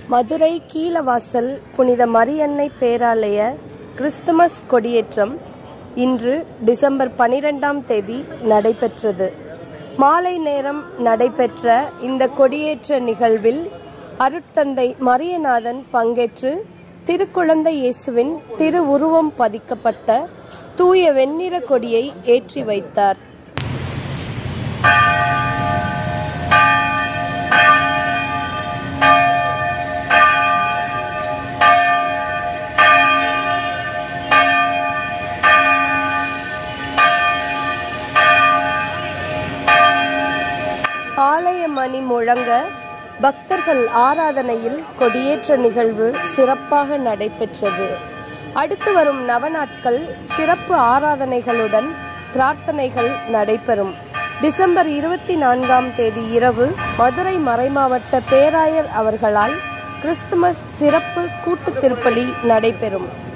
மதுரை கீழவாசல் புனித மரியன்னை பேராலய கிறிஸ்துமஸ் கொடியேற்றம் இன்று டிசம்பர் பனிரெண்டாம் தேதி நடைபெற்றது மாலை நேரம் நடைபெற்ற இந்த கொடியேற்ற நிகழ்வில் அருட்தந்தை மரியநாதன் பங்கேற்று திருக்குழந்தை இயேசுவின் திருவுருவம் பதிக்கப்பட்ட தூய வெண்ணிற கொடியை ஏற்றி வைத்தார் ஆலய மணி முழங்க பக்தர்கள் ஆராதனையில் கொடியேற்ற நிகழ்வு சிறப்பாக நடைபெற்றது அடுத்து வரும் நவநாட்கள் சிறப்பு ஆராதனைகளுடன் பிரார்த்தனைகள் நடைபெறும் டிசம்பர் இருபத்தி நான்காம் தேதி இரவு மதுரை மறைமாவட்ட பேராயர் அவர்களால் கிறிஸ்துமஸ் சிறப்பு கூட்டு திருப்பலி நடைபெறும்